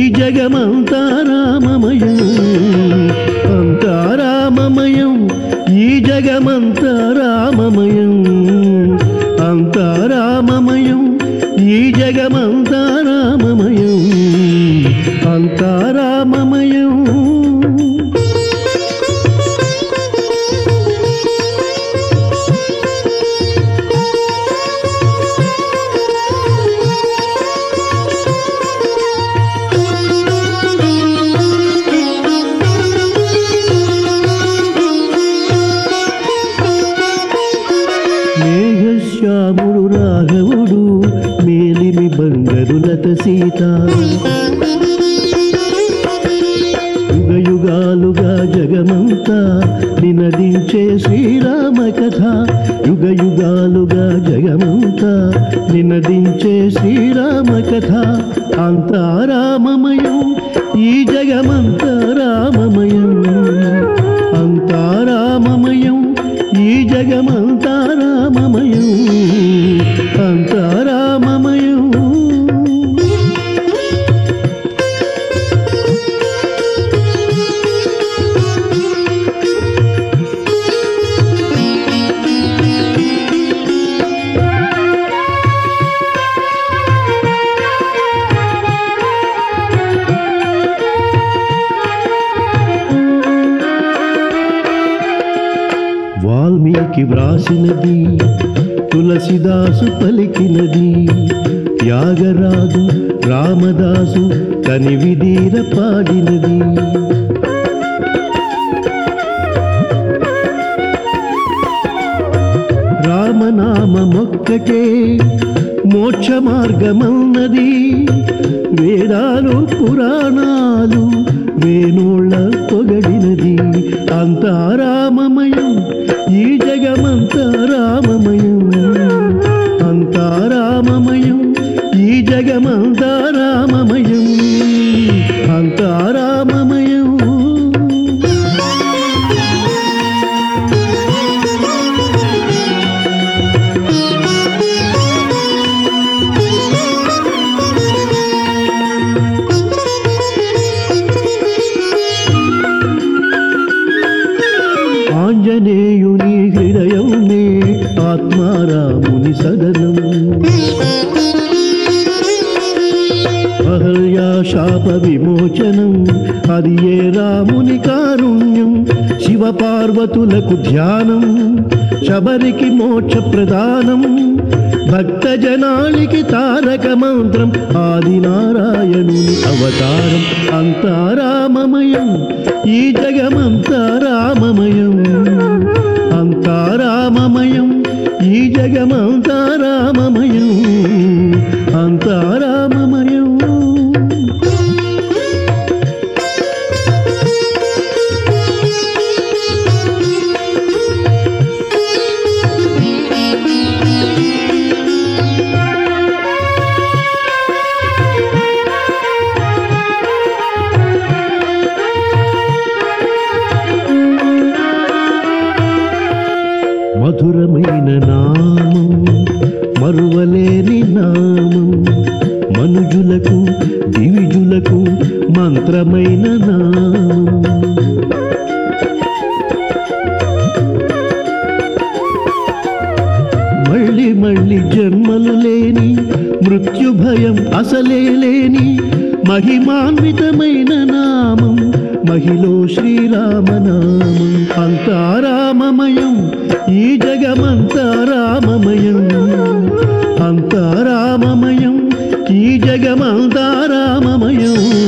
జగమంతా రామమయం అంతా రామమయం ఈ జగమంతా రామమయం అంతా రామమయం ఈ జగమంతా రామమయం అంతా రామమయం మేఘశ్యాముడు రాఘవుడు మేలిమి బంగరులత సీత యుగ యుగాలుగా జగమంతా నినదించే శ్రీరామ కథ యుగ యుగాలుగా జగమంతా నినదించే శ్రీరామ కథ అంతా రామమయం ఈ జగమంతా రామమయం అంతా రామమయం ఈ జగమంతా రామమయం అంతా రామమయం వాల్మీకి వ్రాసినది తులసిదాసు పలికినది త్యాగరాజు రామదాసు కనివిదీర పాడినది రామనామమొక్కటే మోక్ష మార్గమన్నది వేదాలు పురాణాలు వేణోళ్ళ పొగడినది అంతా రామమయం ఈ జగమంతా రామమయం అంతా రామమయం ఈ జగమంతా రామమయం అంతా రామమయం ఆంజనేయుని హృదయమే ఆత్మారాముని సదనం అహల్యా శాప విమోచనం అది ఏ రాముని కారుణ్యం శివ పార్వతులకు ధ్యానం శబరికి మోక్ష ప్రదానం భక్త జనాళికి తారక మంత్రం ఆది నారాయణుని అవతారం అంతా రామమయం ఈ జగమంతా రామమయం అంతా రామమయం ఈ జగమంతా రామమయం అంతా రామమయం మధురమైన నామం మరువలేని నామం మనుజులకు దివిజులకు మంత్రమైన నామం మళ్ళీ మళ్ళీ జన్మలు లేని మృత్యు భయం అసలే లేని మహిమాన్వితమైన నామం మహిలో శ్రీరామనామం అంతా రామమయం ఈ జగమంతా రామమయం అంతా రామమయం ఈ జగమంతా రామమయం